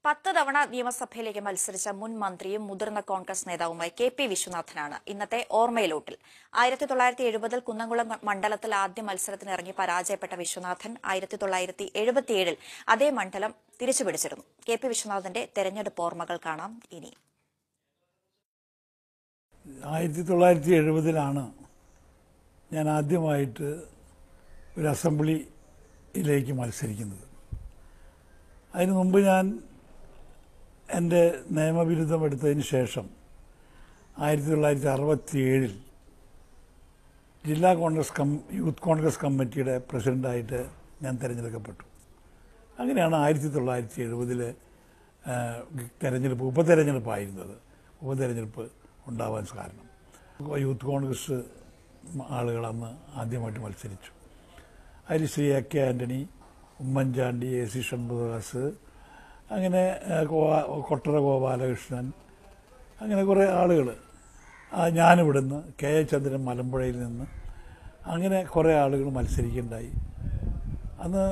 പത്ത് തവണ നിയമസഭയിലേക്ക് മത്സരിച്ച മുൻ മന്ത്രിയും മുതിർന്ന കോൺഗ്രസ് നേതാവുമായി കെ പി വിശ്വനാഥനാണ് ഇന്നത്തെ ഓർമ്മയിലോട്ടിൽ ആയിരത്തി തൊള്ളായിരത്തി എഴുപതിൽ കുന്നംകുളം മണ്ഡലത്തിൽ ആദ്യ മത്സരത്തിനിറങ്ങി പരാജയപ്പെട്ട വിശ്വനാഥൻ ആയിരത്തി തൊള്ളായിരത്തി എഴുപത്തിയേഴിൽ അതേ മണ്ഡലം തിരിച്ചുപിടിച്ചിരുന്നു കെ പി വിശ്വനാഥന്റെ തെരഞ്ഞെടുപ്പ് ഓർമ്മകൾ കാണാം ഇനി ആയിരത്തി തൊള്ളായിരത്തി എഴുപതിലാണ് ഞാൻ ആദ്യമായിട്ട് ഒരു അസംബ്ലിയിലേക്ക് മത്സരിക്കുന്നത് അതിനു മുമ്പ് ഞാൻ എൻ്റെ നിയമബിരുദം എടുത്തതിന് ശേഷം ആയിരത്തി തൊള്ളായിരത്തി അറുപത്തി ഏഴിൽ ജില്ലാ കോൺഗ്രസ് കം യൂത്ത് കോൺഗ്രസ് കമ്മിറ്റിയുടെ പ്രസിഡൻ്റായിട്ട് ഞാൻ തിരഞ്ഞെടുക്കപ്പെട്ടു അങ്ങനെയാണ് ആയിരത്തി തൊള്ളായിരത്തി എഴുപതിലെ തെരഞ്ഞെടുപ്പ് ഉപതെരഞ്ഞെടുപ്പായിരുന്നത് ഉപതെരഞ്ഞെടുപ്പ് ഉണ്ടാവാൻ കാരണം യൂത്ത് കോൺഗ്രസ് ആളുകൾ അന്ന് ആദ്യമായിട്ട് മത്സരിച്ചു അതിൽ Shri A K Antony Oommen Chandy A C Shanmughadas അങ്ങനെ ഏഹ്, ഗോപാ- കൊട്ടറ ഗോപാലകൃഷ്ണൻ അങ്ങനെ കുറേ ആളുകൾ ഞാനിവിടുന്ന് കെ എ ചന്ദ്രൻ മലമ്പുഴയിൽ നിന്ന് അങ്ങനെ കുറേ ആളുകൾ മത്സരിക്കുകയുണ്ടായി അന്ന്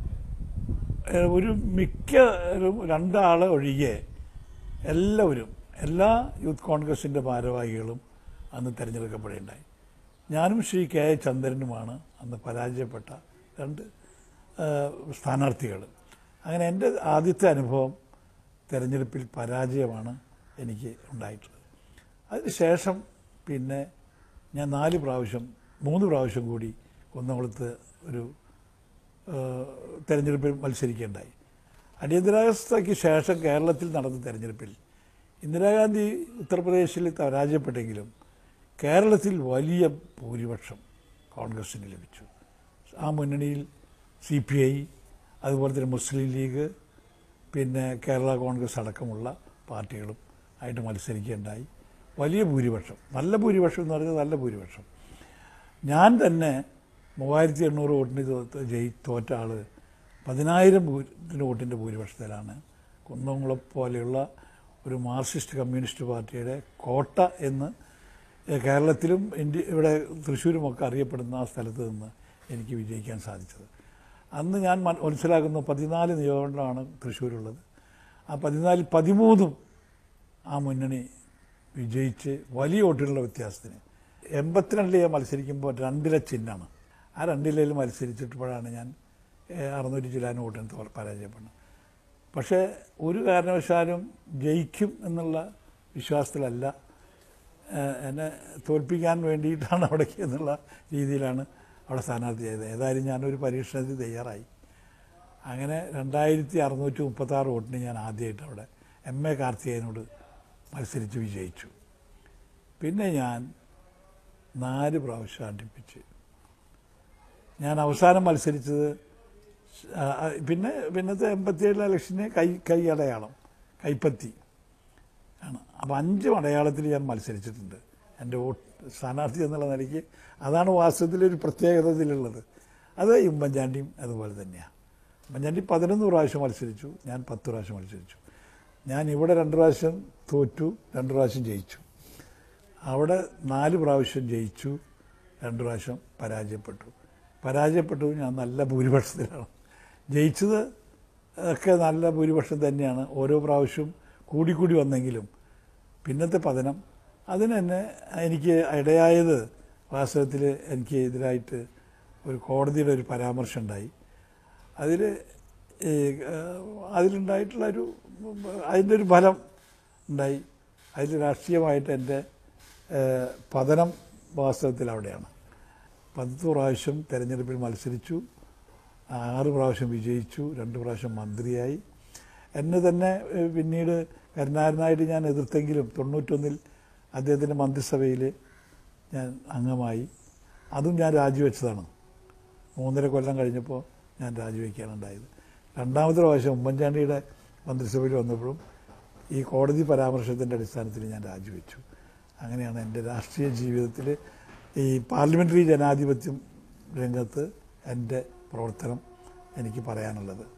ഏഹ്, ഒരു മിക്ക ഒരു രണ്ടാൾ ഒഴികെ എല്ലാവരും എല്ലാ യൂത്ത് കോൺഗ്രസിൻ്റെ ഭാരവാഹികളും അന്ന് തിരഞ്ഞെടുക്കപ്പെടുകയുണ്ടായി ഞാനും ശ്രീ കെ എ ചന്ദ്രനുമാണ് അന്ന് പരാജയപ്പെട്ട രണ്ട് സ്ഥാനാർത്ഥികൾ അങ്ങനെ എൻ്റെ ആദ്യത്തെ അനുഭവം തെരഞ്ഞെടുപ്പിൽ പരാജയമാണ് എനിക്ക് ഉണ്ടായിട്ടുള്ളത് അതിനുശേഷം പിന്നെ ഞാൻ നാല് പ്രാവശ്യം മൂന്ന് പ്രാവശ്യം കൂടി കുന്നംകുളത്ത് ഒരു ഏഹ്, തെരഞ്ഞെടുപ്പിൽ മത്സരിക്കേണ്ടായി അടിയന്തരാവസ്ഥയ്ക്ക് ശേഷം കേരളത്തിൽ നടന്ന തെരഞ്ഞെടുപ്പിൽ ഇന്ദിരാഗാന്ധി ഉത്തർപ്രദേശിൽ പരാജയപ്പെട്ടെങ്കിലും കേരളത്തിൽ വലിയ ഭൂരിപക്ഷം കോൺഗ്രസിന് ലഭിച്ചു ആ മുന്നണിയിൽ സി പി ഐ അതുപോലെ തന്നെ മുസ്ലിം ലീഗ് പിന്നെ കേരള കോൺഗ്രസ് അടക്കമുള്ള പാർട്ടികളും ആയിട്ട് മത്സരിക്കുകയുണ്ടായി വലിയ ഭൂരിപക്ഷം നല്ല ഭൂരിപക്ഷം എന്ന് പറഞ്ഞാൽ നല്ല ഭൂരിപക്ഷം ഞാൻ തന്നെ മൂവായിരത്തി എണ്ണൂറ് വോട്ടിന് തോറ്റ് ജയി തോറ്റ ആള് പതിനായിരം ഭൂ- വോട്ടിൻ്റെ ഭൂരിപക്ഷത്തിലാണ് കുന്നംകുളം പോലെയുള്ള ഒരു മാർക്സിസ്റ്റ് കമ്മ്യൂണിസ്റ്റ് പാർട്ടിയുടെ കോട്ട എന്ന് ഏഹ്, കേരളത്തിലും ഇന്ത്യ ഇവിടെ തൃശ്ശൂരുമൊക്കെ അറിയപ്പെടുന്ന ആ സ്ഥലത്ത് നിന്ന് എനിക്ക് വിജയിക്കാൻ സാധിച്ചത് അന്ന് ഞാൻ മൻ- മനസ്സിലാക്കുന്ന പതിനാല് നിയമങ്ങളാണ് തൃശ്ശൂരുള്ളത് ആ പതിനാലിൽ പതിമൂന്നും ആ മുന്നണി വിജയിച്ച് വലിയ വോട്ടുകളുടെ വ്യത്യാസത്തിന് എൺപത്തിരണ്ടിൽ ഞാൻ മത്സരിക്കുമ്പോൾ രണ്ടിലെ ചിഹ്നമാണ് ആ രണ്ടിലയിൽ മത്സരിച്ചിട്ടപ്പോഴാണ് ഞാൻ ഏഹ്, അറുന്നൂറ്റി ചില്ലാനും വോട്ടിന് തോൽ പരാജയപ്പെടുന്നത് പക്ഷേ ഒരു കാരണവശാലും ജയിക്കും എന്നുള്ള വിശ്വാസത്തിലല്ല ഏഹ്, എന്നെ തോൽപ്പിക്കാൻ വേണ്ടിയിട്ടാണ് അവിടേക്ക് എന്നുള്ള രീതിയിലാണ് അവിടെ സ്ഥാനാർത്ഥി ചെയ്തത് ഏതായാലും ഞാനൊരു പരീക്ഷണത്തിന് തയ്യാറായി അങ്ങനെ രണ്ടായിരത്തി അറുന്നൂറ്റി മുപ്പത്തി ആറ് വോട്ടിന് ഞാൻ ആദ്യമായിട്ട് അവിടെ എം എ കാർത്തികേയനോട് മത്സരിച്ച് വിജയിച്ചു പിന്നെ ഞാൻ നാല് പ്രാവശ്യം അടുപ്പിച്ച് ഞാൻ അവസാനം മത്സരിച്ചത് ആ, ആ, പിന്നെ പിന്നത്തെ എൺപത്തിയേഴിലെ ഇലക്ഷന് കൈ കൈ അടയാളം കൈപ്പത്തി ആണ് അപ്പം അഞ്ച് അടയാളത്തിൽ ഞാൻ മത്സരിച്ചിട്ടുണ്ട് എൻ്റെ വോട്ട് സ്ഥാനാർത്ഥി എന്നുള്ള നിലയ്ക്ക് അതാണ് വാസ്തവത്തിലൊരു പ്രത്യേകത ഇതിലുള്ളത് അത് ഈ ഉമ്മൻചാണ്ടിയും അതുപോലെ തന്നെയാണ് ഉമ്മൻചാണ്ടി പതിനൊന്ന് പ്രാവശ്യം മത്സരിച്ചു ഞാൻ പത്ത് പ്രാവശ്യം മത്സരിച്ചു ഞാൻ ഇവിടെ രണ്ട് പ്രാവശ്യം തോറ്റു രണ്ട് പ്രാവശ്യം ജയിച്ചു അവിടെ നാല് പ്രാവശ്യം ജയിച്ചു രണ്ട് പ്രാവശ്യം പരാജയപ്പെട്ടു പരാജയപ്പെട്ടു ഞാൻ നല്ല ഭൂരിപക്ഷത്തിലാണ് ജയിച്ചത് ഒക്കെ നല്ല ഭൂരിപക്ഷം തന്നെയാണ് ഓരോ പ്രാവശ്യവും കൂടിക്കൂടി വന്നെങ്കിലും പിന്നത്തെ പതനം അതിന് തന്നെ എനിക്ക് ഇടയായത് വാസ്തവത്തിൽ എനിക്ക് എതിരായിട്ട് ഒരു കോടതിയുടെ ഒരു പരാമർശം ഉണ്ടായി അതിൽ അതിലുണ്ടായിട്ടുള്ള ഒരു അതിൻ്റെ ഒരു ഫലം ഉണ്ടായി അതിൽ രാഷ്ട്രീയമായിട്ട് എൻ്റെ ഏഹ്, പതനം വാസ്തവത്തിൽ അവിടെയാണ് പത്ത് പ്രാവശ്യം തെരഞ്ഞെടുപ്പിൽ മത്സരിച്ചു ആറ് പ്രാവശ്യം വിജയിച്ചു രണ്ട് പ്രാവശ്യം മന്ത്രിയായി എന്നെ തന്നെ ഏഹ്, പിന്നീട് കരുണാകരനായിട്ട് ഞാൻ എതിർത്തെങ്കിലും തൊണ്ണൂറ്റൊന്നിൽ അദ്ദേഹത്തിൻ്റെ മന്ത്രിസഭയിൽ ഞാൻ അംഗമായി അതും ഞാൻ രാജിവെച്ചതാണ് മൂന്നര കൊല്ലം കഴിഞ്ഞപ്പോൾ ഞാൻ രാജിവെക്കാനുണ്ടായത് രണ്ടാമത്തെ പ്രാവശ്യം ഉമ്മൻചാണ്ടിയുടെ മന്ത്രിസഭയിൽ വന്നപ്പോഴും ഈ കോടതി പരാമർശത്തിൻ്റെ അടിസ്ഥാനത്തിൽ ഞാൻ രാജിവെച്ചു അങ്ങനെയാണ് എൻ്റെ രാഷ്ട്രീയ ജീവിതത്തിൽ ഈ പാർലമെൻ്ററി ജനാധിപത്യം രംഗത്ത് എൻ്റെ പ്രവർത്തനം എനിക്ക് പറയാനുള്ളത്